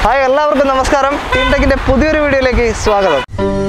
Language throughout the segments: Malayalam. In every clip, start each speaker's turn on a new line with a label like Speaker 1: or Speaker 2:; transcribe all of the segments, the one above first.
Speaker 1: ഹായ് എല്ലാവർക്കും നമസ്കാരം ടീം ടെക്കിന്റെ പുതിയൊരു വീഡിയോയിലേക്ക് സ്വാഗതം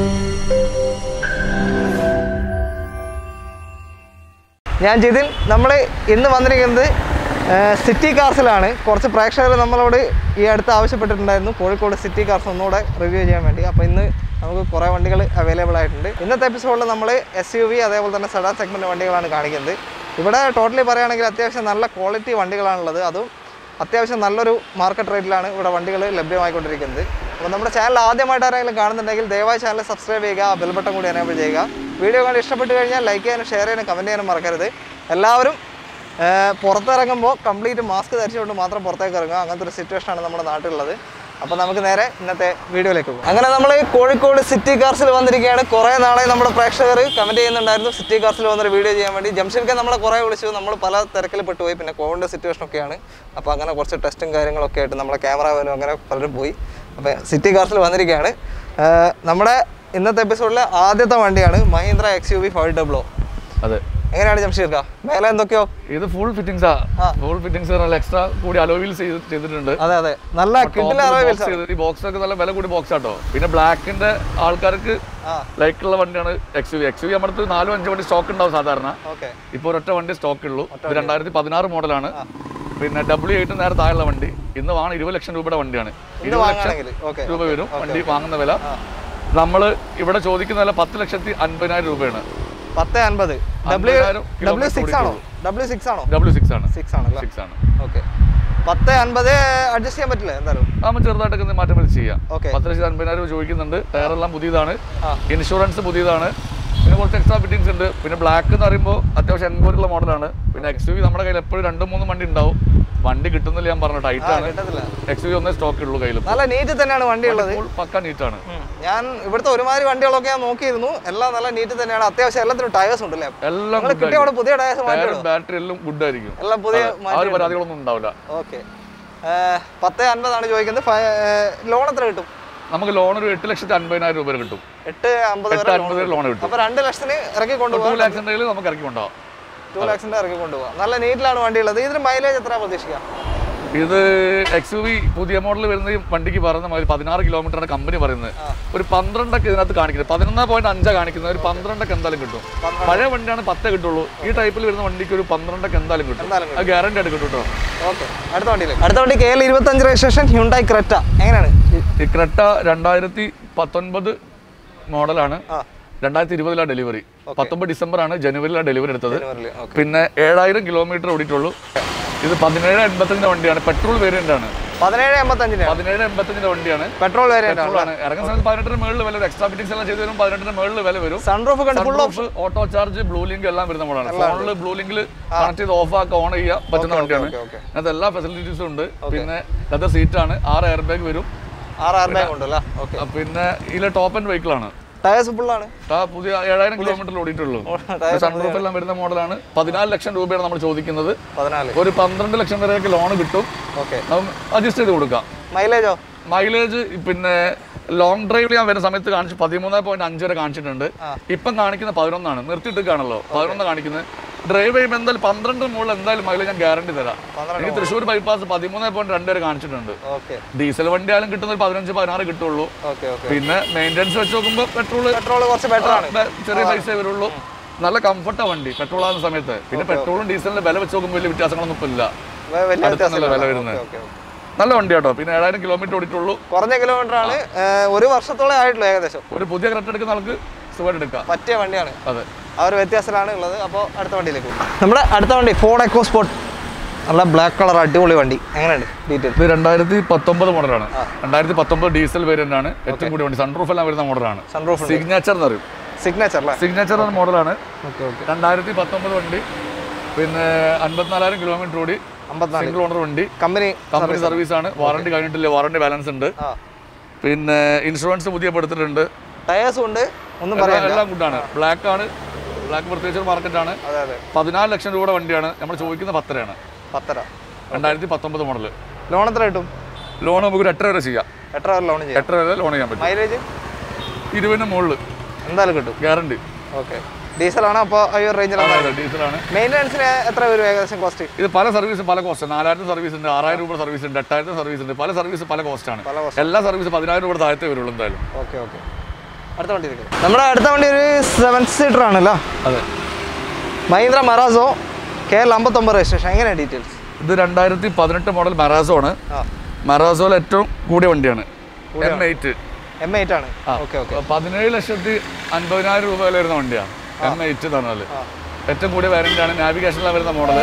Speaker 1: ഞാൻ ജിതിൻ നമ്മൾ ഇന്ന് വന്നിരിക്കുന്നത് ആ, സിറ്റി കാർസിലാണ് കുറച്ച് പ്രേക്ഷകർ നമ്മളോട് ഈ അടുത്ത് ആവശ്യപ്പെട്ടിട്ടുണ്ടായിരുന്നു കോഴിക്കോട് സിറ്റി കാർസ് ഒന്നുകൂടെ റിവ്യൂ ചെയ്യാൻ വേണ്ടി അപ്പോൾ ഇന്ന് നമുക്ക് കുറേ വണ്ടികൾ അവൈലബിൾ ആയിട്ടുണ്ട് ഇന്നത്തെ എപ്പിസോഡിൽ നമ്മൾ എസ് യു വി അതേപോലെ തന്നെ സെഡാൻ സെഗ്മെൻറ്റ് വണ്ടികളാണ് കാണിക്കുന്നത് ഇവിടെ ടോട്ടലി പറയുകയാണെങ്കിൽ അത്യാവശ്യം നല്ല ക്വാളിറ്റി വണ്ടികളാണുള്ളത് അതും അത്യാവശ്യം നല്ലൊരു മാർക്കറ്റ് റേറ്റിലാണ് ഇവിടെ വണ്ടികൾ ലഭ്യമായിക്കൊണ്ടിരിക്കുന്നത് അപ്പോൾ നമ്മുടെ ചാനൽ ആദ്യമായിട്ട് ആരെങ്കിലും കാണുന്നുണ്ടെങ്കിൽ ദയവായി ചാനൽ സബ്സ്ക്രൈബ് ചെയ്യുക ബെൽ ബട്ടൺ കൂടി എനേബിൾ ചെയ്യുക വീഡിയോ കണ്ട് ഇഷ്ടപ്പെട്ട് കഴിഞ്ഞാൽ ലൈക്ക് ചെയ്യാനും ഷെയർ ചെയ്യാനും കമൻറ്റ് ചെയ്യാനും മറക്കരുത് എല്ലാവരും ഏർ, പുറത്തിറങ്ങുമ്പോൾ കംപ്ലീറ്റ് മാസ്ക് ധരിച്ചുകൊണ്ട് മാത്രം പുറത്തേക്ക് ഇറങ്ങുക അങ്ങനത്തെ ഒരു സിറ്റുവേഷനാണ് നമ്മുടെ നാട്ടിലുള്ളത് അപ്പോൾ നമുക്ക് നേരെ ഇന്നത്തെ വീഡിയോയിലേക്ക് പോകും അങ്ങനെ നമ്മൾ കോഴിക്കോട് സിറ്റി കാർസിൽ വന്നിരിക്കുകയാണ് കുറേ നാളെ നമ്മുടെ പ്രേക്ഷകർ കമൻറ്റ് ചെയ്യുന്നുണ്ടായിരുന്നു സിറ്റി കാർസിൽ വന്നൊരു വീഡിയോ ചെയ്യാൻ വേണ്ടി ജംഷൻക്ക് നമ്മളെ കുറേ വിളിച്ചു നമ്മൾ പല തിരക്കിൽ പെട്ടുപോയി പിന്നെ കോവിഡ് സിറ്റുവേഷൻ ഒക്കെയാണ് അപ്പോൾ അങ്ങനെ കുറച്ച് ടെസ്റ്റും കാര്യങ്ങളൊക്കെ ആയിട്ട് നമ്മളെ ക്യാമറ പോലും അങ്ങനെ പലരും പോയി അപ്പോൾ സിറ്റി കാർസിൽ വന്നിരിക്കുകയാണ് ഏർ, നമ്മുടെ ഇന്നത്തെ എപ്പിസോഡിലെ ആദ്യത്തെ വണ്ടിയാണ് Mahindra X U V five W
Speaker 2: അതെ
Speaker 1: എങ്ങനെയാണ് ജംഷീർക്ക മേലെ എന്തൊക്കെയോ
Speaker 2: ഇത് ഫുൾ ഫിറ്റിംഗ്സാ
Speaker 1: ആ.
Speaker 2: ഫുൾ ഫിറ്റിംഗ്സ് നല്ല എക്സ്ട്രാ കൂടി അലോവീൽസ് ചെയ്തിട്ടുണ്ട്
Speaker 1: അതെ അതെ നല്ല കിഡിലെ
Speaker 2: ബോക്സ് ചെയ്ത് ഈ ബോക്സ് ഒക്കെ നല്ല വില കൂടി ബോക്സ് ആട്ടോ പിന്നെ ബ്ലാക്കിന്റെ ആൾക്കാർക്ക്
Speaker 1: ആ
Speaker 2: ലൈക്കുള്ള വണ്ടിയാണ് എക്സ് യു എക്സ് യു നമ്മുടെ അടുത്ത് നാലും അഞ്ച് വണ്ടി സ്റ്റോക്ക് ഉണ്ടാവും സാധാരണ
Speaker 1: ഓക്കെ
Speaker 2: ഇപ്പോൾ ഒരൊറ്റ വണ്ടി സ്റ്റോക്ക് ഉള്ളൂ ഇത് രണ്ടായിരത്തി പതിനാറ് മോഡലാണ് പിന്നെ ഡബ്ല്യു എയ്റ്റ് നേരെ താഴെയുള്ള വണ്ടി ഇന്ന് വാങ്ങുന്ന ഇരുപത് ലക്ഷം രൂപയുടെ വണ്ടിയാണ്
Speaker 1: ഇത്
Speaker 2: ഇരുപത് ലക്ഷം
Speaker 1: വാങ്ങുകയാണെങ്കിൽ ഓക്കെ
Speaker 2: രൂപ വരും വണ്ടി വാങ്ങുന്ന വില നമ്മൾ ഇവിടെ ചോദിക്കുന്ന വില പത്ത് ലക്ഷത്തി അൻപതിനായിരം രൂപയാണ്
Speaker 1: പത്ത് അൻപത് ഡബ്ല്യു
Speaker 2: അൻപതിനായിരം
Speaker 1: ഡബ്ല്യു
Speaker 2: kilometer
Speaker 1: സിക്സ് ആണോ
Speaker 2: ഓടിക്കുള്ളൂ.
Speaker 1: ഡബ്ല്യു സിക്സ് ആണോ
Speaker 2: ഡബ്ല്യു സിക്സ് ആണ്
Speaker 1: സിക്സ് ആണല്ലേ
Speaker 2: സിക്സ് ആണ്
Speaker 1: ഓക്കെ പത്ത് അൻപത് അഡ്ജസ്റ്റ് ചെയ്യാൻ പറ്റില്ല എന്തായാലും
Speaker 2: നമ്മൾ ചെറുതായിട്ടൊക്കെ ഒന്ന് മാറ്റം വരുത്തി ചെയ്യാം
Speaker 1: ഓക്കെ
Speaker 2: പത്ത് ലക്ഷത്തി അൻപതിനായിരം രൂപ ചോദിക്കുന്നുണ്ട് ടയറെല്ലാം പുതിയതാണ്
Speaker 1: ആ.
Speaker 2: ഇൻഷുറൻസ് പുതിയതാണ് പിന്നെ കുറച്ച് എക്സ്ട്രാ ഫിറ്റിംഗ്സ് ഉണ്ട് പിന്നെ ബ്ലാക്ക് എന്ന് പറയുമ്പോൾ അത്യാവശ്യം എൻക്വയറിയുള്ള മോഡലാണ് പിന്നെ എക്സ് യു വി നമ്മുടെ കയ്യിൽ എപ്പോഴും രണ്ടും മൂന്നും വണ്ടി ഉണ്ടാവും വണ്ടി കിട്ടുന്നില്ല ഞാൻ പറഞ്ഞു ടൈറ്റ് ആണ്
Speaker 1: കിട്ടത്തില്ല
Speaker 2: എക്സ് യു വി ഒന്നേ സ്റ്റോക്ക് ഉള്ളൂ കയ്യിൽ
Speaker 1: നല്ല നീറ്റ് തന്നെയാണ് വണ്ടി ഉള്ളത്
Speaker 2: ഫുൾ പക്ക നീറ്റാണ്
Speaker 1: ഉം. ഞാൻ ഇവിടുത്തെ ഒരുമാതിരി വണ്ടികളൊക്കെ ഞാൻ നോക്കിയിരുന്നു എല്ലാം നല്ല നീറ്റ് തന്നെയാണ് അത്യാവശ്യം എല്ലാത്തിനും ടയേഴ്സ് ഉണ്ടല്ലേ
Speaker 2: എല്ലാം
Speaker 1: നിങ്ങൾ കിട്ടിയ അവിടെ പുതിയ ടയേഴ്സ് മാറ്റി
Speaker 2: ടയറും ബാറ്ററി എല്ലാം ഗുഡ് ആയിരിക്കും
Speaker 1: എല്ലാം പുതിയ
Speaker 2: ആ ഒരു പരാതികളൊന്നും ഉണ്ടാവില്ല
Speaker 1: ഓക്കെ പത്ത് അൻപതാണ് ചോദിക്കുന്നത് ലോൺ എത്ര കിട്ടും
Speaker 2: നമുക്ക് ലോൺ ഒരു എട്ട് ലക്ഷത്തി അൻപതിനായിരം രൂപ വരെ കിട്ടും
Speaker 1: എട്ട് അമ്പത്
Speaker 2: എട്ട്
Speaker 1: വരെ
Speaker 2: അൻപത് ലോൺ കിട്ടും
Speaker 1: അപ്പൊ രണ്ട് ലക്ഷത്തിന് ഇറക്കി
Speaker 2: ടു
Speaker 1: കൊണ്ടുപോകാം
Speaker 2: ലാക്സിൻ്റെ കയ്യിൽ നമുക്ക് ഇറക്കി കൊണ്ടുപോകാം
Speaker 1: ടു ലാക്സിന്റെ ഇറക്കി കൊണ്ടുപോകാം നല്ല നീറ്റിലാണ് വണ്ടി ഉള്ളത് ഇതിന് മൈലേജ് എത്ര പ്രതീക്ഷിക്കാം
Speaker 2: ഇത് എക്സ് യു വി പുതിയ മോഡൽ വരുന്ന ഈ വണ്ടിക്ക് പറയുന്ന മാതിരി പതിനാറ് കിലോമീറ്ററാണ് കമ്പനി പറയുന്നത് ഒരു പന്ത്രണ്ടൊക്കെ ഇതിനകത്ത് കാണിക്കുന്നത് പതിനൊന്ന് പോയിന്റ് അഞ്ചാ കാണിക്കുന്നത് ഒരു പന്ത്രണ്ടൊക്കെ എന്തായാലും കിട്ടും പഴയ വണ്ടിയാണ് പത്തേ കിട്ടുള്ളൂ ഈ ടൈപ്പിൽ വരുന്ന വണ്ടിക്ക് ഒരു പന്ത്രണ്ടൊക്കെ എന്തായാലും കിട്ടും
Speaker 1: എന്തായാലും
Speaker 2: അത് ഗ്യാരണ്ടി ആയിട്ട് കിട്ടും കേട്ടോ
Speaker 1: ഓക്കെ അടുത്ത വണ്ടിയിലേക്ക് അടുത്ത വണ്ടി കെ എൽ ഇരുപത്തഞ്ച് രജിസ്ട്രേഷൻ ഹ്യുണ്ടായി ക്രെറ്റ എങ്ങനെയാണ്
Speaker 2: ഈ ക്രെട്ട രണ്ടായിരത്തി പത്തൊൻപത് മോഡലാണ്
Speaker 1: ആ
Speaker 2: രണ്ടായിരത്തി ഇരുപതിലാണ് ഡെലിവറി പത്തൊമ്പത് ഡിസംബർ ആണ് ജനുവരിയിലാണ് ഡെലിവറി എടുത്തത്
Speaker 1: ജനുവരിയിൽ ഓക്കെ
Speaker 2: പിന്നെ ഏഴായിരം കിലോമീറ്റർ ഓടിയിട്ടുള്ളൂ ഇത് പതിനേഴ് എൺപത്തഞ്ചിന്റെ വണ്ടിയാണ് പെട്രോൾ വേരിയന്റ് ആണ്
Speaker 1: പതിനേഴ് എൺപത്തഞ്ചിന്
Speaker 2: പതിനേഴ് എൺപത്തഞ്ചിന്റെ വണ്ടിയാണ്
Speaker 1: പെട്രോൾ വേരിയന്റ് ആണ്
Speaker 2: പെട്രോളാണ് ഇറങ്ങുന്ന സമയത്ത് പതിനെട്ടിന് മേളിൽ വില വരും എക്സ്ട്രാ ഫിറ്റിംഗ്സ് എല്ലാം ചെയ്ത് വരും പതിനെട്ടിന് മേളിൽ വില വരും
Speaker 1: സൺറൂഫ് കണ്ട് full
Speaker 2: of auto charge Blue Link എല്ലാം വരുന്ന മോഡാണ് ഫോണിൽ ബ്ലൂ ലിങ്കിൽ കണക്ട് ചെയ്ത് ഓഫ് ആക്കി ഓൺ ചെയ്യാൻ പറ്റുന്ന വണ്ടിയാണ്
Speaker 1: ഓക്കെ ഓക്കെ
Speaker 2: അതിനകത്ത് എല്ലാ ഫെസിലിറ്റീസും ഉണ്ട് പിന്നെ ലെതർ സീറ്റാണ് ആറ് എയർ ബാഗ് വരും
Speaker 1: ആറ് ആറ് ബാഗ് ഉണ്ടല്ലോ ഓക്കെ
Speaker 2: ആ, പിന്നെ ഇതിലെ ടോപ്പ് ആൻഡ് വെഹിക്കിളാണ്
Speaker 1: ടയേഴ്സ് ഫുള്ളാണ്
Speaker 2: ആ പുതിയ ഏഴായിരം കിലോമീറ്റർ ഓടിയിട്ടുള്ളൂ സൺറൂഫ് എല്ലാം വരുന്ന മോഡലാണ് പതിനാല് ലക്ഷം രൂപയാണ് നമ്മൾ ചോദിക്കുന്നത്
Speaker 1: പതിനാല്
Speaker 2: ഒരു പന്ത്രണ്ട് ലക്ഷം വരെയൊക്കെ ലോൺ കിട്ടും
Speaker 1: ഓക്കെ
Speaker 2: അഡ്ജസ്റ്റ് ചെയ്ത് കൊടുക്കാം
Speaker 1: മൈലേജോ
Speaker 2: മൈലേജ് പിന്നെ ലോങ് ഡ്രൈവിൽ ഞാൻ വരുന്ന സമയത്ത് കാണിച്ചു പതിമൂന്ന് പോയിന്റ് അഞ്ച് വരെ കാണിച്ചിട്ടുണ്ട്
Speaker 1: ആ.
Speaker 2: ഇപ്പം കാണിക്കുന്ന പതിനൊന്നാണ് നിർത്തിയിട്ട് കാണല്ലോ പതിനൊന്ന് കാണിക്കുന്നത് ഡ്രൈവ് ചെയ്യുമ്പോൾ എന്തായാലും പന്ത്രണ്ട് മുകളിൽ എന്തായാലും മൈലേജ് ഞാൻ ഗ്യാരണ്ടി തരാം
Speaker 1: പന്ത്രണ്ട്
Speaker 2: എനിക്ക് തൃശ്ശൂർ ബൈപ്പാസ് പതിമൂന്ന് പോയിന്റ് രണ്ട് വരെ കാണിച്ചിട്ടുണ്ട്
Speaker 1: ഓക്കെ
Speaker 2: ഡീസൽ വണ്ടി ആയാലും കിട്ടുന്ന ഒരു പതിനഞ്ച് പതിനാറ് കിട്ടുള്ളൂ
Speaker 1: ഓക്കെ ഓക്കെ
Speaker 2: പിന്നെ മെയിൻ്റെനൻസ് വെച്ച് നോക്കുമ്പോൾ പെട്രോൾ
Speaker 1: പെട്രോൾ കുറച്ച് ബെറ്റർ ആണ്
Speaker 2: ചെറിയ പൈസ വരുള്ളൂ നല്ല കംഫർട്ടാ വണ്ടി പെട്രോൾ ആകുന്ന സമയത്ത് പിന്നെ പെട്രോളും ഡീസലിന്റെ വില വെച്ച് നോക്കുമ്പോൾ വലിയ വ്യത്യാസങ്ങളൊന്നും ഇപ്പം ഇല്ല
Speaker 1: വ- വലിയ
Speaker 2: അടുത്തൊന്നല്ല വില
Speaker 1: വ്യത്യാസം
Speaker 2: വരുന്നത്
Speaker 1: ഓക്കെ ഓക്കെ
Speaker 2: നല്ല വണ്ടി കേട്ടോ പിന്നെ ഏഴായിരം കിലോമീറ്റർ ഓടിയിട്ടുള്ളൂ
Speaker 1: കുറഞ്ഞ കിലോമീറ്റർ ആണ് ഏർ, ഒരു വർഷത്തോളം ആയിട്ടുള്ളൂ ഏകദേശം
Speaker 2: ഒരു പുതിയ കറക്റ്റ് എടുക്കുന്ന ആൾക്ക് സുഖമായിട്ട് എടുക്കാം
Speaker 1: പറ്റിയ വണ്ടിയാണ്
Speaker 2: അതെ
Speaker 1: ആ ഒരു വ്യത്യാസത്തിലാണ് ഉള്ളത് അപ്പോൾ അടുത്ത വണ്ടിയിലേക്ക് പോകും നമ്മുടെ അടുത്ത വണ്ടി ഫോർഡ് എക്കോ സ്പോർട്ട് നല്ല ബ്ലാക്ക് കളർ അടിപൊളി വണ്ടി എങ്ങനെയുണ്ട് ഡീറ്റെയിൽ
Speaker 2: ഇത് രണ്ടായിരത്തി പത്തൊമ്പത് മോഡലാണ് രണ്ടായിരത്തി പത്തൊമ്പത് ഡീസൽ വേരിയന്റ് ആണ് ഏറ്റവും കൂടിയ വണ്ടി സൺറൂഫ് എല്ലാം വരുന്ന മോഡലാണ്
Speaker 1: സൺറൂഫ് ഉണ്ട്
Speaker 2: സിഗ്നേച്ചർ എന്ന് പറയും
Speaker 1: സിഗ്നേച്ചർ അല്ലേ
Speaker 2: സിഗ്നേച്ചർ എന്ന മോഡലാണ്
Speaker 1: ഓക്കെ ഓക്കെ
Speaker 2: രണ്ടായിരത്തി പത്തൊമ്പത് വണ്ടി പിന്നെ അൻപത്തിനാലായിരം കിലോമീറ്റർ ഓടി
Speaker 1: അമ്പത്തിനാല്
Speaker 2: സിംഗിൾ ഓണർ വണ്ടി
Speaker 1: കമ്പനി
Speaker 2: കമ്പനി സർവീസ് ആണ് വാറണ്ടി കഴിഞ്ഞിട്ടില്ല വാറണ്ടി ബാലൻസ് ഉണ്ട്
Speaker 1: ആ
Speaker 2: പിന്നെ ഇൻഷുറൻസ് പുതിയ പെടുത്തിട്ടുണ്ട്
Speaker 1: ടയേഴ്സും ഉണ്ട് ഒന്നും
Speaker 2: എല്ലാം-
Speaker 1: പറയാനില്ല
Speaker 2: എല്ലാം ഗുഡാണ് ബ്ലാക്ക് ആണ് ബ്ലാക്ക് പ്രത്യേകിച്ച് മാർക്കറ്റ് ആണ്
Speaker 1: അതെ അതെ
Speaker 2: പതിനാല് ലക്ഷം രൂപയുടെ വണ്ടിയാണ് നമ്മൾ ചോദിക്കുന്ന പത്തരയാണ്
Speaker 1: പത്തര
Speaker 2: രണ്ടായിരത്തി പത്തൊമ്പത് മോഡൽ
Speaker 1: ലോൺ എത്ര കിട്ടും
Speaker 2: ലോൺ നമുക്ക് ഒരു എട്ടര വരെ ചെയ്യാം
Speaker 1: എത്ര വരെ ലോൺ ചെയ്യാം
Speaker 2: എട്ടര വരെ ലോൺ ചെയ്യാൻ പറ്റും
Speaker 1: മൈലേജ്
Speaker 2: ഇരുപതിന് മുകളിൽ
Speaker 1: എന്തായാലും കിട്ടും
Speaker 2: ഗ്യാരണ്ടി
Speaker 1: ഓക്കെ ഡീസലാണ് അപ്പോൾ ഈ ഒരു റേഞ്ചിലാണ്
Speaker 2: ഡീസലാണ്
Speaker 1: മെയിൻ്റനൻസിന് എത്ര വരും ഏകദേശം കോസ്റ്റ്
Speaker 2: ഇത് പല സർവീസും പല കോസ്റ്റ് നാലായിരത്തി സർവീസ് ഉണ്ട് ആറായിരം രൂപ സർവീസ് ഉണ്ട് എട്ടായിരത്തി സർവീസ് ഉണ്ട് പല സർവീസ് പല കോസ്റ്റാണ്
Speaker 1: പല
Speaker 2: എല്ലാ സർവീസ് പതിനായിരം രൂപ താഴത്തെ വരുള്ളൂ എന്തായാലും
Speaker 1: ഓക്കെ ഓക്കെ അടുത്ത വണ്ടി എടുക്കാം നമ്മുടെ അടുത്ത വണ്ടി ഒരു സെവൻ സീറ്റർ ആണല്ലോ
Speaker 2: അതെ
Speaker 1: മഹീന്ദ്ര മറാസോ കെ എൽ അമ്പത്തൊമ്പത് രജിസ്ട്രേഷൻ എങ്ങനെയാണ് ഡീറ്റെയിൽസ്
Speaker 2: ഇത് രണ്ടായിരത്തി പതിനെട്ട് മോഡൽ മറാസോ ആണ്
Speaker 1: ആ
Speaker 2: മറാസോയിൽ ഏറ്റവും കൂടിയ വണ്ടിയാണ് എം എയ്റ്റ്
Speaker 1: എം എയ്റ്റ് ആണ് ഓക്കെ ഓക്കെ
Speaker 2: പതിനേഴ് ലക്ഷത്തി അൻപതിനായിരം രൂപ വില വരുന്ന വണ്ടിയാണ് എം എയ്റ്റ് എന്ന് പറഞ്ഞാൽ
Speaker 1: ആ
Speaker 2: ഏറ്റവും കൂടിയ വേരിയൻ്റ് ആണ് നാവിഗേഷനിലാണ് വരുന്ന മോഡൽ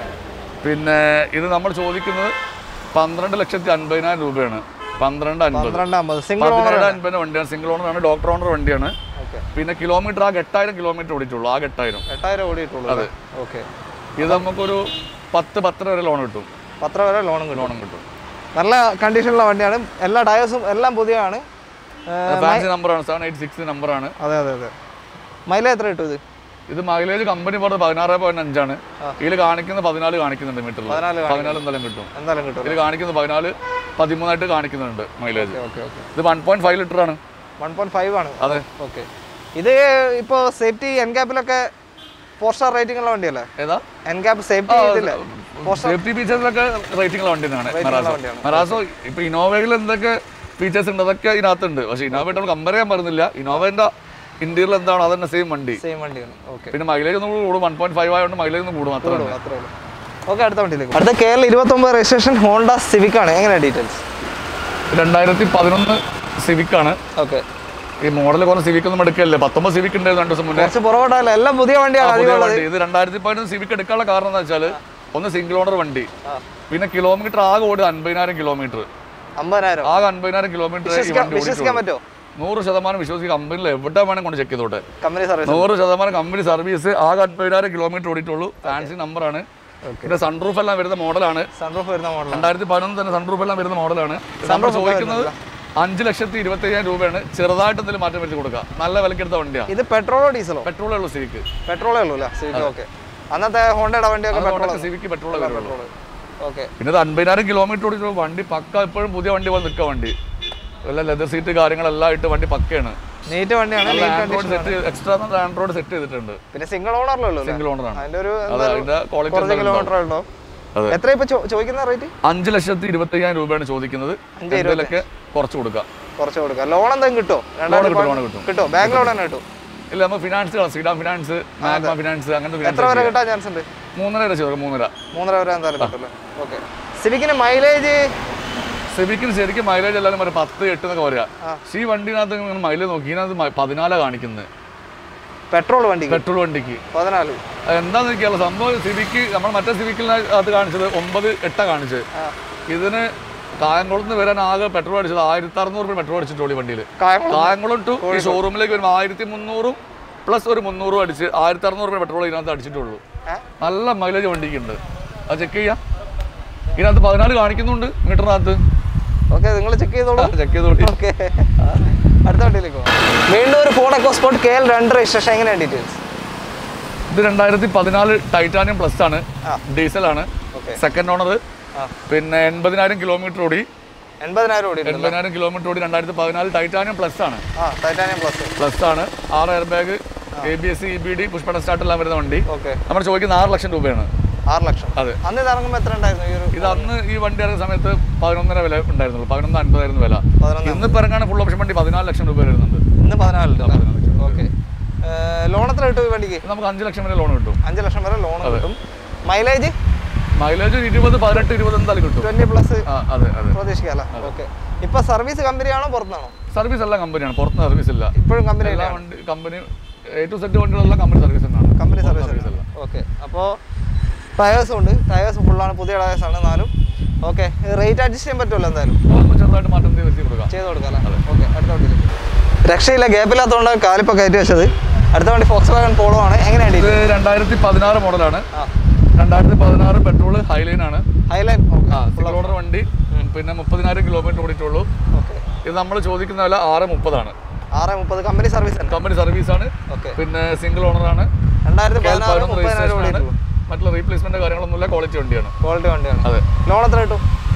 Speaker 2: പിന്നെ ഇത് നമ്മൾ ചോദിക്കുന്നത് പന്ത്രണ്ട് ലക്ഷത്തി അൻപതിനായിരം രൂപയാണ് പന്ത്രണ്ട് അൻപത്
Speaker 1: പന്ത്രണ്ട് അമ്പത് സിംഗിൾ ഓണർ
Speaker 2: പതിനേഴ് അൻപതിന് വണ്ടിയാണ് സിംഗിൾ ഓണറാണ് ഡോക്ടർ ഓണർ വണ്ടിയാണ്
Speaker 1: ഓക്കെ
Speaker 2: പിന്നെ കിലോമീറ്റർ ആ എട്ടായിരം കിലോമീറ്റർ ഓടിയിട്ടുള്ളൂ ആ എട്ടായിരം
Speaker 1: എട്ടായിരം ഓടിയിട്ടുള്ളൂ അല്ലേ ഓക്കെ
Speaker 2: ഇത് നമുക്കൊരു പത്ത് പത്തര വരെ ലോൺ കിട്ടും
Speaker 1: പത്ര വരെ ലോണും കിട്ടും
Speaker 2: ലോണും കിട്ടും
Speaker 1: നല്ല കണ്ടീഷനുള്ള വണ്ടിയാണ് എല്ലാ ടയേഴ്സും എല്ലാം പുതിയതാണ് ഏ,
Speaker 2: ഫാൻസി നമ്പറാണ് സെവൻ എയ്റ്റ് സിക്സ് നമ്പറാണ്
Speaker 1: അതെ അതെ അതെ മൈലേജ് എത്ര കിട്ടും ഇത്
Speaker 2: ഇത് മൈലേജ് കമ്പനി പറഞ്ഞത് പതിനാറ് പോയിന്റ് അഞ്ചാണ്
Speaker 1: ആ.
Speaker 2: ഇതിൽ കാണിക്കുന്ന പതിനാല് കാണിക്കുന്നുണ്ട് മീറ്ററിൽ
Speaker 1: പതിനാല്
Speaker 2: പതിനാല് എന്തായാലും കിട്ടും
Speaker 1: എന്തായാലും കിട്ടും
Speaker 2: ഇതിൽ കാണിക്കുന്നത് പതിനാല് പതിമൂന്നായിട്ട് കാണിക്കുന്നുണ്ട് മൈലേജ്
Speaker 1: ഓക്കെ ഓക്കെ
Speaker 2: ഇത് വൺ പോയിന്റ് ഫൈവ് ലിറ്റർ ആണ്
Speaker 1: വൺ പോയിന്റ് ഫൈവ് ആണ്
Speaker 2: അതെ
Speaker 1: ഓക്കെ ഇത് ഇപ്പോൾ സേഫ്റ്റി എൻ ക്യാപ്പിലൊക്കെ ഫോർ സ്റ്റാർ റേറ്റിംഗ് ഉള്ള വണ്ടിയല്ലേ
Speaker 2: ഏതാ
Speaker 1: എൻ ക്യാപ്പ് സേഫ്റ്റി ഇതില്ലേ
Speaker 2: സേഫ്റ്റി ഫീച്ചേഴ്സിലൊക്കെ റേറ്റിംഗ് ഉള്ള വണ്ടി തന്നെയാണ് മെറാസോ
Speaker 1: വണ്ടിയാണ്.
Speaker 2: മെറാസോ ഇപ്പൊ ഇന്നോവയിൽ എന്തൊക്കെ ഫീച്ചേഴ്സ് ഉണ്ട് അതൊക്കെ ഇതിനകത്തുണ്ട് പക്ഷെ ഇന്നോവയായിട്ട് നമ്മൾ കമ്പയർ ചെയ്യാൻ പറയുന്നില്ല ഇന്നോവന്റെ ഇന്ത്യയിൽ എന്താണോ അതന്നെ സെയിം വണ്ടി
Speaker 1: സെയിം വണ്ടിയാണ് ഓക്കെ
Speaker 2: പിന്നെ മൈലേജ് ഒന്നും കൂടും വൺ പോയിന്റ് ഫൈവ് ആയതുകൊണ്ട് മൈലേജ് ഒന്നും കൂടും അത്ര തന്നെ
Speaker 1: അത്രേ ഉള്ളൂ ഓക്കെ അടുത്ത വണ്ടിയിലേക്ക് അടുത്ത കേരള ഇരുപത്തൊമ്പത് രജിസ്ട്രേഷൻ ഹോണ്ട സിവിക് ആണ് എങ്ങനെയാണ് ഡീറ്റെയിൽസ്
Speaker 2: രണ്ടായിരത്തി പതിനൊന്ന് സിവിക് ആണ്
Speaker 1: ഓക്കെ
Speaker 2: ഈ മോഡൽ കുറച്ച് സിവിക് ഒന്നും എടുക്കല്ലേ പത്തൊമ്പത് സിവിക് ഉണ്ടായിരുന്നു രണ്ട് ദിവസം മുന്നേ
Speaker 1: കുറച്ച് പുറകോട്ടല്ല എല്ലാം പുതിയ വണ്ടിയാണ്
Speaker 2: പുതിയ
Speaker 1: അധികം
Speaker 2: വണ്ടി ഇത് രണ്ടായിരത്തി പതിനൊന്ന് സിവിക് എടുക്കാനുള്ള കാരണം എന്താ വെച്ചാൽ ഒന്ന് സിംഗിൾ ഓണർ വണ്ടി
Speaker 1: ആ.
Speaker 2: പിന്നെ കിലോമീറ്റർ ആകെ ഓടി അൻപതിനായിരം കിലോമീറ്റർ
Speaker 1: അമ്പതിനായിരം
Speaker 2: ആകെ അൻപതിനായിരം കിലോമീറ്റർ ഈ
Speaker 1: വിശ്വസിക്കാൻ
Speaker 2: വണ്ടി
Speaker 1: വിശ്വസിക്കാൻ
Speaker 2: ഓടിയിട്ടുള്ളൂ
Speaker 1: പറ്റുമോ
Speaker 2: നൂറ് ശതമാനം വിശ്വസിച്ച് കമ്പനിയിൽ എവിടെ വേണം കൊണ്ട് ചെക്ക് ചെയ്തോട്ടെ
Speaker 1: കമ്പനി സർവീസ്
Speaker 2: നൂറ് ശതമാനം കമ്പനി സർവീസ് ആകെ അൻപതിനായിരം കിലോമീറ്റർ ഓടിയിട്ടുള്ളൂ ഫാൻസി നമ്പറാണ് പിന്നെ സൺറൂഫ് എല്ലാം വരുന്ന മോഡലാണ്
Speaker 1: സൺറൂഫ് വരുന്ന മോഡലാണ്
Speaker 2: രണ്ടായിരത്തി പതിനൊന്ന് തന്നെ സൺറൂഫ് എല്ലാം വരുന്ന മോഡലാണ് നമ്മൾ ചോദിക്കുന്നത് അഞ്ച് ലക്ഷത്തി ഇരുപത്തി അയ്യായിരം രൂപയാണ് ചെറുതായിട്ട് എന്തെങ്കിലും മാറ്റം വരുത്തി കൊടുക്കുക നല്ല വിലക്കെടുത്ത വണ്ടിയാണ്
Speaker 1: ഇത് പെട്രോളോ ഡീസലോ
Speaker 2: പെട്രോളേ ഉള്ളൂ സിവിക്ക്
Speaker 1: പെട്രോളേ ഉള്ളൂ അല്ലേ സിവിക് ഓക്കെ അന്നത്തെ ഹോണ്ടയുടെ വണ്ടിയൊക്കെ പെട്രോൾ
Speaker 2: സിവിക്ക് പെട്രോളേ വരുള്ളൂ
Speaker 1: ഓക്കെ
Speaker 2: പിന്നെ ഇത് അൻപതിനായിരം കിലോമീറ്റർ ഓടിച്ചു വണ്ടി പക്ക എപ്പോഴും പുതിയ വണ്ടി പോലെ നിൽക്കുക വണ്ടി വല്ല ലെതർ സീറ്റ് കാര്യങ്ങളെല്ലാം ആയിട്ട് വണ്ടി പക്കയാണ്
Speaker 1: നീറ്റ് വണ്ടിയാണ് neat
Speaker 2: Android set extra Android set ചെയ്തിട്ടുണ്ട്
Speaker 1: പിന്നെ സിംഗിൾ ഓണറിലുള്ളൂ അല്ലേ
Speaker 2: സിംഗിൾ ഓണറാണ്
Speaker 1: അതിന്റെ ഒരു
Speaker 2: അതെ അതിന്റെ ക്വാളിറ്റി
Speaker 1: കുറച്ച് കിലോമീറ്റർ ഉണ്ടോ
Speaker 2: അതെ.
Speaker 1: എത്ര ഇപ്പൊ ചോ- ചോദിക്കുന്ന റേറ്റ്
Speaker 2: അഞ്ച് ലക്ഷത്തി ഇരുപത്തി അയ്യായിരം രൂപയാണ് ചോദിക്കുന്നത് എന്തെങ്കിലുമൊക്കെ കുറച്ച് കൊടുക്കുക
Speaker 1: കുറച്ച് കൊടുക്കാം ലോൺ എന്തെങ്കിലും കിട്ടോ
Speaker 2: ലോൺ കിട്ടും ലോൺ കിട്ടും
Speaker 1: കിട്ടോ ബാങ്ക് ലോൺ തന്നെ കിട്ടും
Speaker 2: ഇല്ല നമ്മൾ finance Shriram finance Magma finance അങ്ങനത്തെ
Speaker 1: എത്ര
Speaker 2: ഫിനാൻസ്
Speaker 1: വരെ കിട്ടാൻ ചാൻസ് ഉണ്ട്
Speaker 2: മൂന്നര വരെ ചെയ്തു മൂന്നര
Speaker 1: മൂന്നര വരെ എന്തായാലും കിട്ടുമല്ലേ ഓക്കെ സിവിക്കിന് മൈലേജ്
Speaker 2: സിവിക്കിന് ശരിക്കും മൈലേജ് എല്ലാവരും പറയും പത്ത് എട്ട് എന്നൊക്കെ പറയാ
Speaker 1: ആ.
Speaker 2: പക്ഷേ ഈ വണ്ടിനകത്ത് മൈലേജ് നോക്കി ഇതിനകത്ത് മ- പതിനാലാ കാണിക്കുന്നത്
Speaker 1: പെട്രോൾ വണ്ടിക്ക്
Speaker 2: പെട്രോൾ വണ്ടിക്ക്
Speaker 1: പതിനാല്
Speaker 2: അത് എന്താന്ന് വെച്ചാൽ സംഭവം സിവിക്ക് നമ്മൾ മറ്റേ സിവിക്കിനകത്ത് കാണിച്ചത് ഒമ്പത് എട്ടാ കാണിച്ചത്
Speaker 1: ആ.
Speaker 2: ഇതിന് കായംകുളത്ത് നിന്ന് വരാൻ ആകെ പെട്രോൾ അടിച്ചത് ആയിരത്തി അറുന്നൂറ് രൂപ പെട്രോൾ അടിച്ചിട്ടുള്ളൂ ഈ വണ്ടിയിൽ
Speaker 1: കായംകുളം
Speaker 2: കായംകുളം ടു ഈ ഷോറൂമിലേക്ക് വരുമ്പോൾ ആയിരത്തി മുന്നൂറും പ്ലസ് ഒരു മുന്നൂറും അടിച്ച് ആയിരത്തി അറുന്നൂറ് രൂപ പെട്രോൾ ഇതിനകത്ത് അടിച്ചിട്ടുള്ളൂ
Speaker 1: ഏ?
Speaker 2: നല്ല മൈലേജ് വണ്ടിക്ക് ഉണ്ട് അത് ചെക്ക് ചെയ്യാം ഇതിനകത്ത് പതിനാല് കാണിക്കുന്നുണ്ട് മീറ്ററിനകത്ത്
Speaker 1: ഓക്കെ നിങ്ങൾ ചെക്ക് ചെയ്തോളൂ
Speaker 2: ചെക്ക് ചെയ്തോളി
Speaker 1: ഓക്കെ അടുത്ത വണ്ടിയിലേക്ക് പോകാം വീണ്ടും ഒരു ഫോൺ എക്കോ സ്പോർട്ട് കെ എൽ രണ്ട് രജിസ്ട്രേഷൻ എങ്ങനെയാണ് ഡീറ്റെയിൽസ്
Speaker 2: ഇത് രണ്ടായിരത്തി പതിനാല് ടൈറ്റാനിയം പ്ലസ് ആണ്
Speaker 1: ആ.
Speaker 2: ഡീസലാണ്
Speaker 1: ഓക്കെ
Speaker 2: സെക്കൻഡ് ഓണർ
Speaker 1: ആ
Speaker 2: പിന്നെ എൺപതിനായിരം കിലോമീറ്റർ ഓടി
Speaker 1: എൺപതിനായിരം ഓടി
Speaker 2: എൺപതിനായിരം കിലോമീറ്റർ ഓടി രണ്ടായിരത്തി പതിനാല് ടൈറ്റാനിയം പ്ലസ് ആണ്
Speaker 1: ആ ടൈറ്റാനിയം പ്ലസ്
Speaker 2: പ്ലസ് ആണ് ആറ് air bag A B S E B D പുഷ്പണ സ്റ്റാർട്ട് എല്ലാം വരുന്ന വണ്ടി
Speaker 1: ഓക്കെ
Speaker 2: നമ്മൾ ചോദിക്കുന്ന ആറ് ലക്ഷം രൂപയാണ്
Speaker 1: ആറ് ലക്ഷം
Speaker 2: അതെ
Speaker 1: അന്ന് ഇത് ഇറങ്ങുമ്പോൾ എത്ര ഉണ്ടായിരുന്നു ഈ ഒരു
Speaker 2: ഇത് അന്ന് ഈ വണ്ടി ഇറങ്ങുന്ന സമയത്ത് പതിനൊന്നര വില ഉണ്ടായിരുന്നുള്ളൂ പതിനൊന്ന് അൻപതായിരുന്നു വില
Speaker 1: പതിനൊന്ന്
Speaker 2: ഇന്നിപ്പോൾ ഇറങ്ങാൻ ഫുൾ ഓപ്ഷൻ വണ്ടി പതിനാല് ലക്ഷം രൂപ വരുന്നുണ്ട്
Speaker 1: ഇന്ന് പതിനാലില്ല ഓക്കെ ലോൺ എത്ര കിട്ടും ഈ വണ്ടിക്ക്
Speaker 2: ഇത് നമുക്ക് അഞ്ച് ലക്ഷം വരെ ലോൺ കിട്ടും
Speaker 1: അഞ്ച് ലക്ഷം വരെ ലോൺ കിട്ടും മൈലേജ്
Speaker 2: മൈലേജ് ഇരുപത് പതിനെട്ട് ഇരുപത് എന്തായാലും കിട്ടും
Speaker 1: ട്വന്റി പ്ലസ്
Speaker 2: ആ അതെ അതെ
Speaker 1: പ്രതീക്ഷിക്കാം ഓക്കെ ഇപ്പൊ സർവീസ് കമ്പനിയാണോ പുറത്താണോ
Speaker 2: സർവീസ് എല്ലാം കമ്പനിയാണ് പുറത്ത് സർവീസ് ഇല്ല
Speaker 1: ഇപ്പോഴും കമ്പനി
Speaker 2: എല്ലാ വണ്ടി കമ്പനി എ ടു സെറ്റ് വണ്ടികളെല്ലാം കമ്പനി സർവീസ് തന്നെയാണ്
Speaker 1: കമ്പനി
Speaker 2: സർവീസ്
Speaker 1: സർവീസ്
Speaker 2: അല്ല
Speaker 1: ഓക്കെ അപ്പോൾ ടയേഴ്സും ഉണ്ട് ടയേഴ്സ് ഫുള്ളാണ് പുതിയ ടയേഴ്സ് ആണ് എന്നാലും ഓക്കെ റേറ്റ് അഡ്ജസ്റ്റ് ചെയ്യാൻ പറ്റുമല്ലോ എന്തായാലും
Speaker 2: അപ്പോൾ ചെറുതായിട്ട് മാറ്റം ചെയ്ത് വരുത്തി കൊടുക്കാം
Speaker 1: ചെയ്ത് കൊടുക്കാം അല്ലേ ഓക്കെ അടുത്ത വണ്ടിയിലേക്ക് രക്ഷയില്ല ഗ്യാപ്പില്ലാത്തതുകൊണ്ട് കാലിപ്പോൾ കയറ്റി വെച്ചത് അടുത്ത വണ്ടി ഫോക്സ് വാഗൺ പോളോ ആണ് എങ്ങനെയാണ്
Speaker 2: ഇത് രണ്ടായിരത്തി പതിനാറ് മോഡലാണ്
Speaker 1: ആ
Speaker 2: രണ്ടായിരത്തി പതിനാറ് പെട്രോൾ ഹൈലൈൻ ആണ്
Speaker 1: ഹൈലൈൻ ഓക്കെ
Speaker 2: ആ സിംഗിൾ ഓർഡർ വണ്ടി പിന്നെ മുപ്പതിനായിരം കിലോമീറ്റർ ഓടിയിട്ടുള്ളൂ
Speaker 1: ഓക്കെ
Speaker 2: ഇത് നമ്മൾ ചോദിക്കുന്ന വില ആറ് മുപ്പതാണ്
Speaker 1: ആറ് മുപ്പത് കമ്പനി സർവീസ് തന്നെ
Speaker 2: കമ്പനി സർവീസ് ആണ്
Speaker 1: ഓക്കെ
Speaker 2: പിന്നെ സിംഗിൾ ഓണർ ആണ്
Speaker 1: രണ്ടായിരത്തി
Speaker 2: KL
Speaker 1: പതിനാറ്
Speaker 2: പതിനൊന്ന്
Speaker 1: മുപ്പതിനായിരം
Speaker 2: registration ആണ്.
Speaker 1: ഓടിയിട്ടുള്ളൂ
Speaker 2: മറ്റുള്ള റീപ്ലേസ്മെന്റ് കാര്യങ്ങളൊന്നുമില്ല ക്വാളിറ്റി വണ്ടിയാണ്
Speaker 1: ക്വാളിറ്റി വണ്ടിയാണ്
Speaker 2: അതെ
Speaker 1: ലോൺ എത്ര കിട്ടും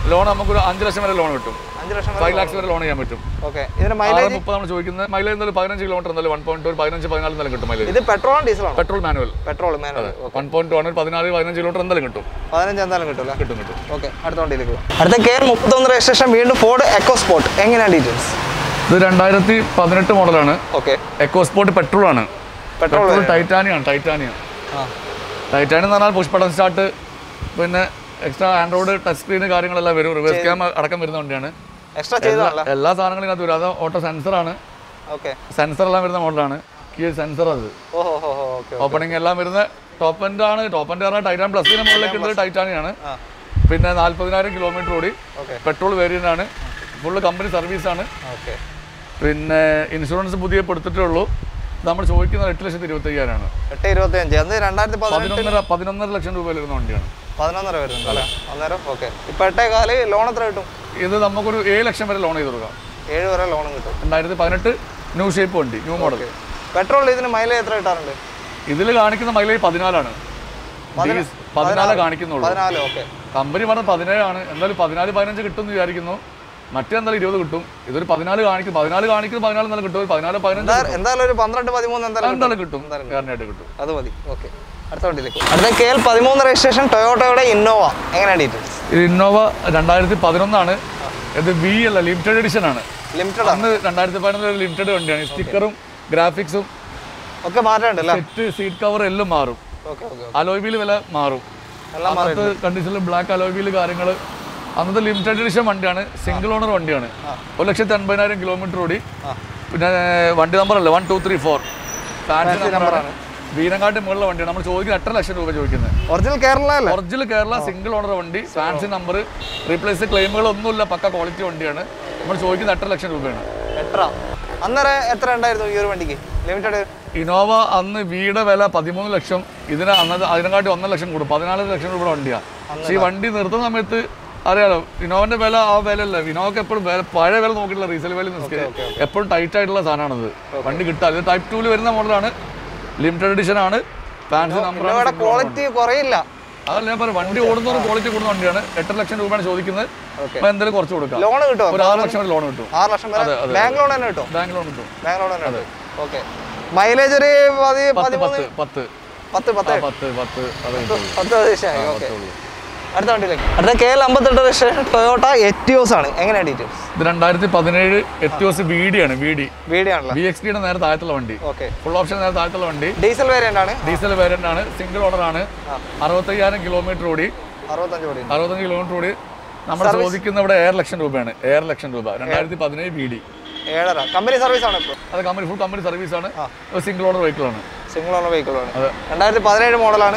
Speaker 2: ലോൺ നമുക്കൊരു അഞ്ച് ലക്ഷം വരെ ലോൺ കിട്ടും
Speaker 1: അഞ്ച് ലക്ഷം
Speaker 2: ഫൈവ് ലാക്സ് വരെ ലോൺ ചെയ്യാൻ പറ്റും
Speaker 1: ഓക്കെ ഇതിന്
Speaker 2: ആറ്
Speaker 1: മൈലേജ്
Speaker 2: മുപ്പത് നമ്മൾ ചോദിക്കുന്നത് മൈലേജ് എന്തായാലും പതിനഞ്ച് കിലോമീറ്റർ എന്തായാലും വൺ പോയിന്റ് ഒരു പതിനഞ്ച് പതിനാല് എന്തായാലും കിട്ടും മൈലേജ്
Speaker 1: ഇത് പെട്രോളും ഡീസലാണോ
Speaker 2: petrol manual
Speaker 1: petrol manual
Speaker 2: one point one പതിനാല് പതിനഞ്ച് കിലോമീറ്റർ എന്തായാലും കിട്ടും
Speaker 1: പതിനഞ്ച് എന്തായാലും കിട്ടുമല്ലോ
Speaker 2: കിട്ടും കിട്ടും
Speaker 1: ഓക്കെ അടുത്ത വണ്ടിയിലേക്ക് പോകാം അടുത്ത കെ എൽ മുപ്പത്തൊന്ന് രജിസ്ട്രേഷൻ വീണ്ടും ഫോർഡ് എക്കോ സ്പോർട്ട് എങ്ങനെയാണ് ഡീറ്റെയിൽസ്
Speaker 2: ഇത് രണ്ടായിരത്തി പതിനെട്ട് മോഡലാണ്
Speaker 1: ഓക്കെ
Speaker 2: എക്കോസ്പോർട്ട് പെട്രോൾ ആണ്
Speaker 1: പെട്രോൾ
Speaker 2: പെട്രോൾ ടൈറ്റാനിയാണ് ടൈറ്റാനിയം
Speaker 1: ആ
Speaker 2: ടൈറ്റാനിയം എന്ന് പറഞ്ഞാൽ പുഷ് ബട്ടൺ സ്റ്റാർട്ട് പിന്നെ എക്സ്ട്രാ ആൻഡ്രോയിഡ് ടച്ച് സ്ക്രീൻ കാര്യങ്ങളെല്ലാം വരും റിവേഴ്സ് ക്യാം അടക്കം വരുന്ന വണ്ടിയാണ്
Speaker 1: എക്സ്ട്രാ ചെയ്തതല്ല
Speaker 2: എല്ലാ സാധനങ്ങളും ഇതിനകത്ത് വരും അത് ഓട്ടോ സെൻസറാണ്
Speaker 1: ഓക്കെ
Speaker 2: സെൻസർ എല്ലാം വരുന്ന മോഡലാണ് കീ സെൻസർ അത്
Speaker 1: ഓഹോ ഹോ ഹോ ഓക്കെ
Speaker 2: ഓപ്പണിംഗ് എല്ലാം വരുന്ന ടോപ്പ് എൻഡ് ആണ് ടോപ്പ് എൻഡ് പറഞ്ഞാൽ ടൈറ്റാൻ പ്ലസിന് മുകളിലേക്ക് ഉള്ളത് ടൈറ്റാനിയാണ്
Speaker 1: ആ
Speaker 2: പിന്നെ നാല്പതിനായിരം കിലോമീറ്റർ ഓടി
Speaker 1: ഓക്കെ
Speaker 2: പെട്രോൾ വേരിയൻ്റ് ആണ് ഫുള്ള് കമ്പനി സർവീസാണ്
Speaker 1: ഓക്കെ
Speaker 2: പിന്നെ ഇൻഷുറൻസ് പുതിയ കൊടുത്തിട്ടേ ഉള്ളൂ നമ്മൾ ചോദിക്കുന്നത് എട്ട് ലക്ഷത്തി ഇരുപത്തി അയ്യായിരമാണ്
Speaker 1: എട്ട് ഇരുപത്തി അഞ്ച് അന്ന് രണ്ടായിരത്തി പതിനെട്ട്
Speaker 2: പതിനൊന്നര പതിനൊന്നര ലക്ഷം രൂപയിൽ വരുന്ന വണ്ടിയാണ്
Speaker 1: പതിനൊന്നര വരുന്നുണ്ട് അല്ലേ അന്നേരം ഓക്കെ ഇപ്പം എട്ടേ കാല് ലോൺ എത്ര കിട്ടും
Speaker 2: ഇത് നമുക്കൊരു ഏഴ് ലക്ഷം വരെ ലോൺ ചെയ്ത് കൊടുക്കാം
Speaker 1: ഏഴ് വരെ ലോണും കിട്ടും
Speaker 2: രണ്ടായിരത്തി പതിനെട്ട് ന്യൂ ഷേപ്പ് വണ്ടി ന്യൂ മോഡൽ
Speaker 1: പെട്രോൾ ഇതിന് മൈലേജ് എത്ര കിട്ടാറുണ്ട്
Speaker 2: ഇതിൽ കാണിക്കുന്ന മൈലേജ് പതിനാലാണ് ഡീസ്- പതിനാലേ കാണിക്കുന്നുള്ളൂ
Speaker 1: പതിനാല് ഓക്കെ
Speaker 2: കമ്പനി പറഞ്ഞ പതിനേഴാണ് എന്തായാലും പതിനാല് പതിനഞ്ച് കിട്ടും എന്ന് വിചാരിക്കുന്നു മറ്റേന്തായാലും ഇരുപത് കിട്ടും ഇതൊരു പതിനാല് കാണിക്കും പതിനാല് കാണിക്കുന്നത് പതിനാല് എന്തായാലും കിട്ടും ഒരു പതിനാല് പതിനഞ്ച്
Speaker 1: എന്തായാലും ഒരു പന്ത്രണ്ട് പതിമൂന്ന് എന്തായാലും
Speaker 2: എന്തായാലും കിട്ടും ഗ്യാരണ്ടിയായിട്ട് കിട്ടും
Speaker 1: അത് മതി ഓക്കെ അടുത്ത വണ്ടിയിലേക്ക് അടുത്ത കെ എൽ പതിമൂന്ന് രജിസ്ട്രേഷൻ ടൊയോട്ടയുടെ ഇന്നോവ എങ്ങനെയാണ് ഡീറ്റെയിൽസ്
Speaker 2: ഇത് ഇന്നോവ രണ്ടായിരത്തി പതിനൊന്നാണ് ഇത് വി അല്ല ലിമിറ്റഡ് എഡിഷൻ ആണ്
Speaker 1: ലിമിറ്റഡ് ആണ്
Speaker 2: അന്ന് രണ്ടായിരത്തി പതിനൊന്നിൽ ലിമിറ്റഡ് വണ്ടിയാണ് സ്റ്റിക്കറും ഗ്രാഫിക്സും
Speaker 1: ഒക്കെ മാറ്റമുണ്ട് അല്ലേ
Speaker 2: സെറ്റ് സീറ്റ് കവർ എല്ലാം മാറും
Speaker 1: ഓക്കെ ഓക്കെ
Speaker 2: അലോയ് വീൽ വില മാറും
Speaker 1: എല്ലാം
Speaker 2: അന്നത്തെ കണ്ടീഷനിൽ ബ്ലാക്ക് അലോയ് വീൽ കാര്യങ്ങൾ അന്നത്തെ ലിമിറ്റഡ് എഡിഷൻ വണ്ടിയാണ് സിംഗിൾ ഓണർ വണ്ടിയാണ് ഒരു ലക്ഷത്തി അൻപതിനായിരം കിലോമീറ്റർ ഓടി
Speaker 1: ആ.
Speaker 2: പിന്നെ വണ്ടി നമ്പർ അല്ലേ one two three four fancy നമ്പറാണ് വീനങ്ങാട്ടി മുകളിലെ വണ്ടിയാണ് നമ്മൾ ചോദിക്കുന്നത് എട്ടര ലക്ഷം രൂപ ചോദിക്കുന്നത്
Speaker 1: ഒറിജിനൽ കേരള അല്ലേ
Speaker 2: ഒറിജിനൽ കേരള സിംഗിൾ ഓണർ വണ്ടി ഫാൻസി നമ്പർ റീപ്ലേസ് ക്ലെയിമുകളൊന്നുമില്ല പക്ക ക്വാളിറ്റി വണ്ടിയാണ് നമ്മൾ ചോദിക്കുന്നത് എട്ടര ലക്ഷം രൂപയാണ്
Speaker 1: എത്ര അന്നേരം എത്ര ഉണ്ടായിരുന്നു ഈ ഒരു വണ്ടിക്ക് ലിമിറ്റഡ്
Speaker 2: ഇനോവ അന്ന് വീടെ വില പതിമൂന്ന് ലക്ഷം ഇതിന് അന്നത് അതിനെക്കാട്ടി ഒന്നര ലക്ഷം കൂടും പതിനാല് ലക്ഷം രൂപ വണ്ടിയാണ് പക്ഷേ ഈ വണ്ടി നിർത്തുന്ന സമയത്ത് അറിയാലോ ഇനോവന്റെ വില ആ വില അല്ല ഇനോവക്ക് എപ്പോഴും വില പഴയ വില നോക്കിയിട്ടില്ല റീസെയിൽ വില എപ്പോഴും ടൈറ്റ് ആയിട്ടുള്ള സാധനമാണത് വണ്ടി കിട്ടാൻ ഇത് ടൈപ്പ് ടൂല് വരുന്ന മോഡലാണ് ലിമിറ്റഡ് എഡിഷൻ ആണ് ഫാൻസി
Speaker 1: ഇന്നോവയുടെ
Speaker 2: നമ്പർ
Speaker 1: ക്വാളിറ്റി കുറയില്ല
Speaker 2: അതല്ല ഞാൻ പറയാം വണ്ടി ഓടുന്നവരും ക്വാളിറ്റി കൂടുന്ന വണ്ടിയാണ് എട്ടര ലക്ഷം രൂപയാണ് ചോദിക്കുന്നത്
Speaker 1: Okay.
Speaker 2: അപ്പൊ എന്തെങ്കിലും കുറച്ച് കൊടുക്കാം
Speaker 1: ലോൺ കിട്ടുമോ
Speaker 2: ഒരു ആറ് ലക്ഷം വരെ ലോൺ കിട്ടും
Speaker 1: ആറ് ലക്ഷം വരെ ബാങ്ക് ലോൺ തന്നെ കിട്ടും
Speaker 2: ബാങ്ക് ലോൺ കിട്ടും
Speaker 1: ബാങ്ക് ലോൺ തന്നെ കിട്ടും ഓക്കെ മൈലേജ് ഒരു പതി
Speaker 2: പത്ത്
Speaker 1: പതിമൂന്ന്
Speaker 2: പത്ത് പത്ത്
Speaker 1: പത്ത്
Speaker 2: ആ,
Speaker 1: പത്ത്
Speaker 2: പത്ത് പത്ത് അത് കിട്ടും
Speaker 1: പത്ത് പ്രതീക്ഷയായി ഓക്കെ
Speaker 2: പത്തേ ഉള്ളൂ.
Speaker 1: അടുത്ത വണ്ടിയിലേക്ക് അടുത്ത കെ എൽ അമ്പത്തെട്ട് രജിസ്ട്രേഷൻ ടൊയോട്ട എറ്റിയോസ് ആണ് എങ്ങനെയാണ് ഡീറ്റെയിൽസ്
Speaker 2: ഇത് രണ്ടായിരത്തി പതിനേഴ് എത്തിയോസ് വി ഡി ആണ് വി ഡി
Speaker 1: വീഡിയോ ആണല്ലോ
Speaker 2: വി എക്സ് ഡിയുടെ നേരെ താഴത്തുള്ള വണ്ടി
Speaker 1: ഓക്കെ
Speaker 2: ഫുൾ ഓപ്ഷൻ നേരെ താഴത്തുള്ള വണ്ടി
Speaker 1: ഡീസൽ വേരിയന്റ് ആണ്
Speaker 2: ഡീസൽ വേരിയന്റ് ആണ് സിംഗിൾ ഓണർ ആണ് അറുപത്തയ്യായിരം കിലോമീറ്റർ ഓടി
Speaker 1: അറുപത്തഞ്ച് കോടി
Speaker 2: അറുപത്തഞ്ച് കിലോമീറ്റർ ഓടി നമ്മൾ ചോദിക്കുന്ന ഇവിടെ ഏഴ് ലക്ഷം രൂപയാണ് ഏഴ് ലക്ഷം രൂപ രണ്ടായിരത്തി പതിനേഴ് ബി ഡി
Speaker 1: ഏഴര കമ്പനി സർവീസ് ആണ് ഇപ്പോൾ
Speaker 2: അത് കമ്പനി ഫുൾ കമ്പനി സർവീസ് ആണ് സിംഗിൾ ഓണർ വെഹിക്കിൾ ആണ്
Speaker 1: സിംഗിൾ ഓണർ വെഹിക്കിളാണ്
Speaker 2: അതെ.
Speaker 1: രണ്ടായിരത്തി പതിനേഴ് മോഡലാണ്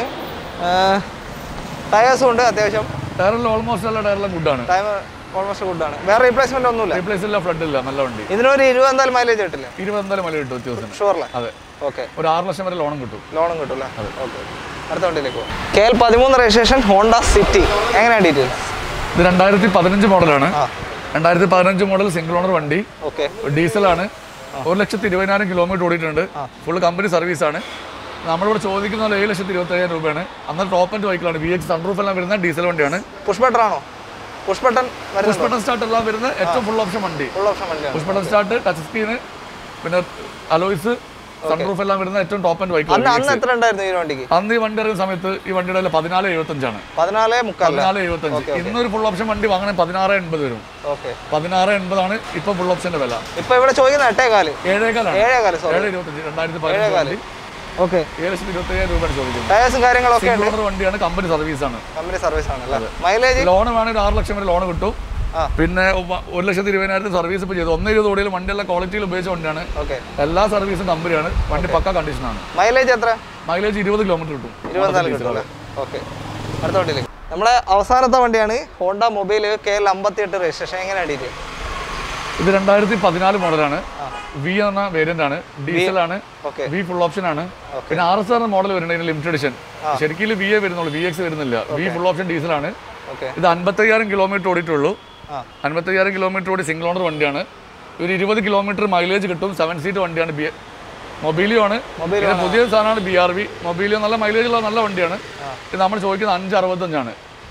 Speaker 1: ടയേഴ്സും ഉണ്ട് അത്യാവശ്യം
Speaker 2: ടയറെല്ലാം ഓൾമോസ്റ്റ് എല്ലാ ടയറെല്ലാം ഗുഡാണ്
Speaker 1: ടൈം ഓൾമോസ്റ്റ് ഗുഡാണ് വേറെ റീപ്ലേസ്മെന്റ് ഒന്നുമില്ല
Speaker 2: റീപ്ലേസ് ഇല്ല ഫ്ലഡ് ഇല്ല നല്ല വണ്ടി
Speaker 1: ഇതിനൊരു ഇരുപത് എന്തായാലും മൈലേജ് കിട്ടില്ല
Speaker 2: ഇരുപത് എന്തായാലും മല കിട്ടും വ്യത്യാസത്തിന്
Speaker 1: ഷുവറല്ലേ
Speaker 2: അതെ
Speaker 1: ഓക്കെ
Speaker 2: ഒരു ആറ് ലക്ഷം വരെ ലോണും കിട്ടും
Speaker 1: ലോണും കിട്ടും അല്ലേ ഓക്കെ അടുത്ത വണ്ടിയിലേക്ക് പോകും കെ എൽ പതിമൂന്ന് രജിസ്ട്രേഷൻ ഹോണ്ട സിറ്റി എങ്ങനെയാണ് ഡീറ്റെയിൽസ്
Speaker 2: ഇത് രണ്ടായിരത്തി പതിനഞ്ച് മോഡലാണ്
Speaker 1: ആ
Speaker 2: രണ്ടായിരത്തി പതിനഞ്ച് മോഡൽ സിംഗിൾ ഓണർ വണ്ടി
Speaker 1: ഓക്കെ
Speaker 2: ഡീസലാണ് ഒരു ലക്ഷത്തി ഇരുപതിനായിരം കിലോമീറ്റർ ഓടിയിട്ടുണ്ട് ഫുൾ കമ്പനി സർവീസാണ് നമ്മളിവിടെ ചോദിക്കുന്ന പോലെ ഏഴ് ലക്ഷത്തി ഇരുപത്തയ്യായിരം രൂപയാണ് അന്ന് ടോപ്പ് ആൻഡ് ബൈക്കിലാണ് വി എക്സ് സൺറൂഫ് എല്ലാം വരുന്ന ഡീസൽ വണ്ടിയാണ്
Speaker 1: പുഷ് ബട്ടൺ ആണോ പുഷ് ബട്ടൺ വരുന്നുണ്ടോ
Speaker 2: പുഷ് ബട്ടൺ സ്റ്റാർട്ട് എല്ലാം വരുന്ന ഏറ്റവും ഫുൾ ഓപ്ഷൻ വണ്ടി
Speaker 1: ഫുൾ ഓപ്ഷൻ വണ്ടിയാണ്
Speaker 2: push button start touch screen പിന്നെ അലോയ്സ് സൺറൂഫ് എല്ലാം വരുന്ന ഏറ്റവും ടോപ്പ് ആൻഡ്
Speaker 1: അന്ന്
Speaker 2: ബൈക്കിലാണ്
Speaker 1: അന്ന് എത്ര ഉണ്ടായിരുന്നു ഈ വണ്ടിക്ക്
Speaker 2: അന്ന് ഈ വണ്ടി ഇറങ്ങുന്ന സമയത്ത് ഈ വണ്ടിയുടെ വില പതിനാല് എഴുപത്തഞ്ചാണ്
Speaker 1: പതിനാല് മുക്കാല
Speaker 2: പതിനാല് എഴുപത്തഞ്ച് ഇന്നൊരു ഫുൾ ഓപ്ഷൻ വണ്ടി വാങ്ങണേ പതിനാറ് എൺപത് വരും
Speaker 1: ഓക്കെ
Speaker 2: പതിനാറ് എൺപതാണ് ഇപ്പൊ ഫുൾ ഓപ്ഷന്റെ വില
Speaker 1: ഇപ്പൊ ഇവിടെ ചോദിക്കുന്ന എട്ടേ കാല്
Speaker 2: ഏഴേകാലാണ്
Speaker 1: ഏഴേ കാല് സോറി
Speaker 2: ഏഴ് ഇരുപത്തഞ്ച് രണ്ടായിരത്തി പതിനഞ്ച് വണ്ടി
Speaker 1: ഓക്കെ
Speaker 2: ഏഴ് ലക്ഷത്തി ഇരുപത്തി അയ്യായിരം രൂപയാണ് ചോദിക്കുന്നത്
Speaker 1: ടയേഴ്സും കാര്യങ്ങളൊക്കെ ഉണ്ട്
Speaker 2: സിംഗിൾ ഓണർ വണ്ടിയാണ് കമ്പനി സർവീസാണ്
Speaker 1: കമ്പനി സർവീസ് ആണ് അല്ലേ മൈലേജ്
Speaker 2: ലോൺ വേണമെങ്കിൽ ആറ് ലക്ഷം വരെ ലോൺ കിട്ടും
Speaker 1: ആ.
Speaker 2: പിന്നെ ഒ- ഒരു ലക്ഷത്തി ഇരുപതിനായിരത്തി സർവീസ് ഇപ്പോൾ ചെയ്തു ഒന്ന് ഇരുപത് ഓടിയിൽ വണ്ടിയെല്ലാം ക്വാളിറ്റിയിൽ ഉപയോഗിച്ച വണ്ടിയാണ്
Speaker 1: ഓക്കെ
Speaker 2: എല്ലാ സർവീസും കമ്പനിയാണ് വണ്ടി പക്ക കണ്ടീഷനാണ്
Speaker 1: മൈലേജ് എത്ര
Speaker 2: മൈലേജ് ഇരുപത് കിലോമീറ്റർ കിട്ടും
Speaker 1: ഇരുപത്തിനാല് കിട്ടും അല്ലേ ഓക്കെ അടുത്ത വണ്ടിയിലേക്ക് നമ്മുടെ അവസാനത്തെ വണ്ടിയാണ് ഹോണ്ട മൊബൈൽ കെ എൽ അമ്പത്തി എട്ട് രജിസ്ട്രേഷൻ എങ്ങനെയാണ് ഡീറ്റെയിൽ
Speaker 2: ഇത് രണ്ടായിരത്തി പതിനാല് മോഡലാണ് വി എന്ന വേരിയന്റ് ആണ് ഡീസൽ ആണ്
Speaker 1: ഓക്കെ
Speaker 2: വി ഫുൾ ഓപ്ഷൻ ആണ് പിന്നെ ആർ എസ് ആർ മോഡൽ വരുന്നുണ്ട് ലിമിറ്റഡ് എഡിഷൻ ശരിക്കും വി എ വരുന്നുള്ളൂ വി എക്സ് വരുന്നില്ല വി ഫുൾ ഓപ്ഷൻ ഡീസൽ ആണ്
Speaker 1: ഓക്കെ
Speaker 2: ഇത് അൻപത്തയ്യായിരം കിലോമീറ്റർ ഓടിയിട്ടുള്ളൂ
Speaker 1: ആ
Speaker 2: അൻപത്തയ്യായിരം കിലോമീറ്റർ ഓടി സിംഗിൾ ഓണർ വണ്ടിയാണ് ഒരു ഇരുപത് കിലോമീറ്റർ മൈലേജ് കിട്ടും സെവൻ സീറ്റ് വണ്ടിയാണ് ബി മൊബൈലിയോ ആണ്
Speaker 1: മൊബൈലിയോ
Speaker 2: പിന്നെ പുതിയ സാധനമാണ് ബി ആർ വി മൊബൈലിയോ നല്ല മൈലേജ് ഉള്ള നല്ല വണ്ടിയാണ് ഇത് നമ്മൾ ചോദിക്കുന്നത് അഞ്ച് അറുപത്തഞ്ചാണ്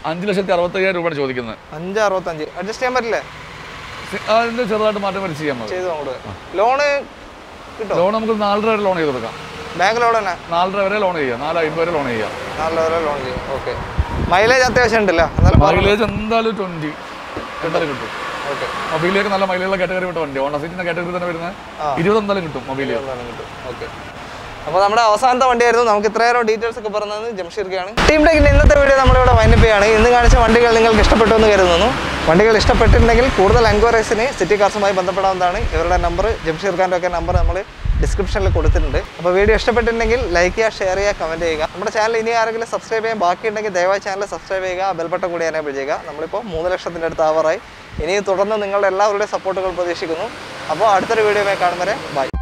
Speaker 2: അഞ്ച് ലക്ഷത്തി അറുപത്തയ്യായിരം രൂപയാണ് ചോദിക്കുന്നത്
Speaker 1: അഞ്ച് അറുപത്തഞ്ച് അഡ്ജസ്റ്റ് ചെയ്യാൻ പറ്റില്ലേ
Speaker 2: സി- അതിന്റെ ചെറുതായിട്ട് മാറ്റം വരച്ച് ചെയ്യാൻ മതി
Speaker 1: ചെയ്തു അങ്ങോട്ട് ലോണ് കിട്ടുമോ
Speaker 2: ലോൺ നമുക്ക് നാലര വരെ ലോൺ ചെയ്ത് കൊടുക്കാം
Speaker 1: ബാങ്ക് ലോൺ തന്നെ
Speaker 2: നാലര വരെ ലോൺ ചെയ്യാം നാല് അമ്പത് വരെ ലോൺ ചെയ്യാം
Speaker 1: നല്ല ലെവലിൽ ലോൺ ചെയ്യും ഓക്കെ മൈലേജ് അത്യാവശ്യം ഉണ്ടല്ലോ എന്നാലും
Speaker 2: മൈലേജ് എന്തായാലും ട്വന്റി എന്തായാലും കിട്ടും
Speaker 1: ഓക്കെ
Speaker 2: മൊബൈലിലേക്ക് നല്ല മൈലേജുള്ള കാറ്റഗറി വിട്ട വണ്ടി ഹോണ്ട സിറ്റിന്റെ കാറ്റഗറി തന്നെ വരുന്നത്
Speaker 1: ആ.
Speaker 2: ഇരുപത് എന്തായാലും കിട്ടും മൊബൈലിൽ
Speaker 1: ഓക്കെ അപ്പോൾ നമ്മുടെ അവസാനത്തെ വണ്ടിയായിരുന്നു നമുക്ക് ഇത്രയേറെ ഡീറ്റെയിൽസ് ഒക്കെ പറഞ്ഞത് ജംഷീർക്കാണ് ടീം ടെക്കിൻ്റെ ഇന്നത്തെ വീഡിയോ നമ്മളിവിടെ വൈൻഡപ്പ് ചെയ്യാണ് ഇന്ന് കാണിച്ച വണ്ടികൾ നിങ്ങൾക്ക് ഇഷ്ടപ്പെട്ടു എന്ന് കരുതുന്നു വണ്ടികൾ ഇഷ്ടപ്പെട്ടിട്ടുണ്ടെങ്കിൽ കൂടുതൽ എൻക്വയറീസിന് സിറ്റി കാർസുമായി ബന്ധപ്പെടാവുന്നതാണ് ഇവരുടെ നമ്പർ ജംഷീർ ഖാൻ്റെ ഒക്കെ നമ്പർ നമ്മൾ ഡിസ്ക്രിപ്ഷനിൽ കൊടുത്തിട്ടുണ്ട് അപ്പോൾ വീഡിയോ ഇഷ്ടപ്പെട്ടിട്ടുണ്ടെങ്കിൽ ലൈക്ക് ചെയ്യുക ഷെയർ ചെയ്യുക കമൻറ്റ് ചെയ്യുക നമ്മുടെ ചാനൽ ഇനി ആരെങ്കിലും സബ്സ്ക്രൈബ് ചെയ്യാൻ ബാക്കിയുണ്ടെങ്കിൽ ദയവായി ചാനൽ സബ്സ്ക്രൈബ് ചെയ്യുക ബെൽബട്ടൺ കൂടി എനേബിൾ ചെയ്യുക നമ്മളിപ്പോൾ മൂന്ന് ലക്ഷത്തിൻ്റെ അടുത്ത് ആവറായി ഇനി തുടർന്ന് നിങ്ങളുടെ എല്ലാവരുടെയും സപ്പോർട്ടുകൾ പ്രതീക്ഷിക്കുന്നു അപ്പോൾ അടുത്തൊരു വീഡിയോ കാണും വരെ ബൈ